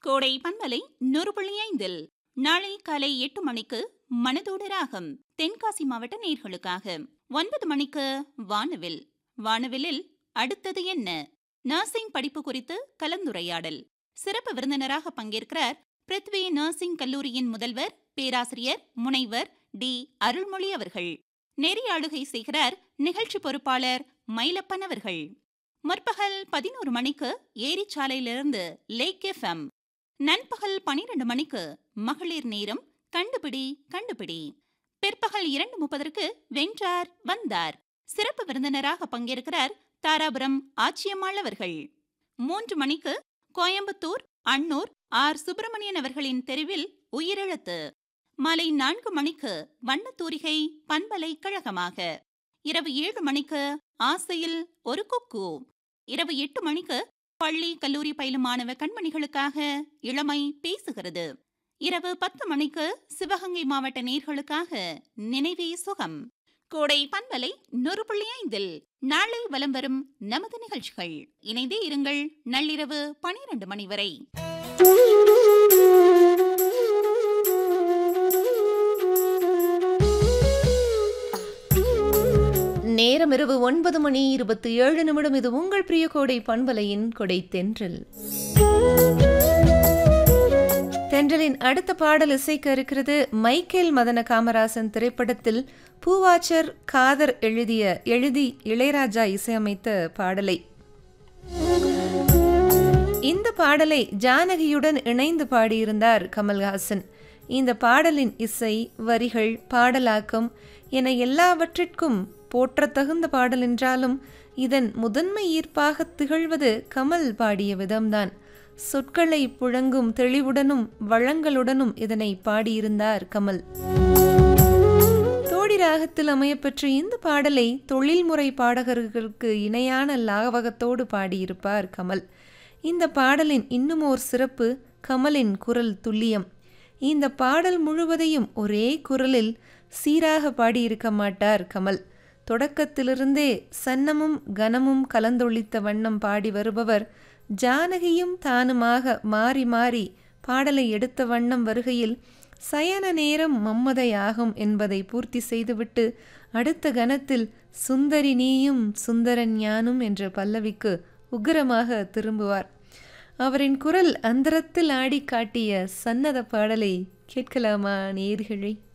கோடை பண்பலை நூறு புள்ளி ஐந்தில் நாளை காலை எட்டு மணிக்கு மனதோடு ராகம் தென்காசி மாவட்ட நேர்களுக்காக ஒன்பது மணிக்கு வானவில் வானவிலில் அடுத்தது என்ன நர்சிங் படிப்பு குறித்து கலந்துரையாடல் சிறப்பு விருந்தினராக பங்கேற்கிறார் பிருத்வி நர்சிங் கல்லூரியின் முதல்வர் பேராசிரியர் முனைவர் டி அருள்மொழி அவர்கள் நெறியாளுகை செய்கிறார் நிகழ்ச்சி பொறுப்பாளர் மயிலப்பன் அவர்கள் முற்பகல் பதினோரு மணிக்கு ஏரிச்சாலையிலிருந்து லேக் எஃப்எம் நண்பகல் பனிரெண்டு மணிக்கு மகளிர் நேரம் கண்டுபிடி கண்டுபிடி பிற்பகல் இரண்டு முப்பதற்கு வென்றார் வந்தார் சிறப்பு விருந்தினராக பங்கேற்கிறார் தாராபுரம் ஆச்சியம்மாள் அவர்கள் மூன்று மணிக்கு கோயம்புத்தூர் அன்னூர் ஆர் சுப்பிரமணியன் அவர்களின் தெருவில் உயிரிழத்து மாலை நான்கு மணிக்கு வண்ணத்தூரிகை பண்பலை கழகமாக இரவு ஏழு மணிக்கு ஆசையில் ஒரு குக்கு இரவு எட்டு மணிக்கு பள்ளி கல்லூரி பயிலும் மாணவ கண்மணிகளுக்காக இளமை பேசுகிறது இரவு பத்து மணிக்கு சிவகங்கை மாவட்ட நேர்களுக்காக நினைவே சுகம் கோடை பண்பலை நூறு புள்ளி ஐந்தில் நாளை வலம் வரும் நமது நிகழ்ச்சிகள் இணைந்தே இருங்கள் நள்ளிரவு பனிரெண்டு மணி வரை நேரம் இரவு ஒன்பது மணி இருபத்தி ஏழு நிமிடம் இது உங்கள் பிரிய கோடை பண்பலையின் கொடை தென்றல் தென்றலின் அடுத்த பாடல் இசைக்க இருக்கிறது மைக்கேல் மதன காமராசன் திரைப்படத்தில் பூவாச்சர் காதர் எழுதிய எழுதி இளையராஜா இசையமைத்த பாடலை இந்த பாடலை ஜானகியுடன் இணைந்து பாடியிருந்தார் கமல்ஹாசன் இந்த பாடலின் இசை வரிகள் பாடலாக்கம் என எல்லாவற்றிற்கும் போற்றத்தகுந்த பாடல் என்றாலும் இதன் முதன்மை ஈர்ப்பாக திகழ்வது கமல் பாடிய விதம்தான் சொற்களை புழங்கும் தெளிவுடனும் வளங்களுடனும் இதனை பாடியிருந்தார் கமல் தோடி ராகத்தில் அமையப்பெற்ற இந்த பாடலை தொழில்முறை பாடகர்களுக்கு இணையான லாவகத்தோடு பாடியிருப்பார் கமல் இந்த பாடலின் இன்னும் ஓர் சிறப்பு கமலின் குரல் துல்லியம் இந்த பாடல் முழுவதையும் ஒரே குரலில் சீராக பாடியிருக்க மாட்டார் கமல் தொடக்கத்திலிருந்தே சன்னமும் கனமும் கலந்தொழித்த வண்ணம் பாடி வருபவர் ஜானகியும் தானுமாக மாறி மாறி பாடலை எடுத்த வண்ணம் வருகையில் சயன நேரம் மம்மதையாகும் என்பதை பூர்த்தி செய்துவிட்டு அடுத்த கணத்தில் சுந்தரி நீயும் சுந்தரன் ஞானும் என்ற பல்லவிக்கு உக்கிரமாக திரும்புவார் அவரின் குரல் அந்தரத்தில் ஆடி காட்டிய சன்னத பாடலை கேட்கலாமா நேர்களே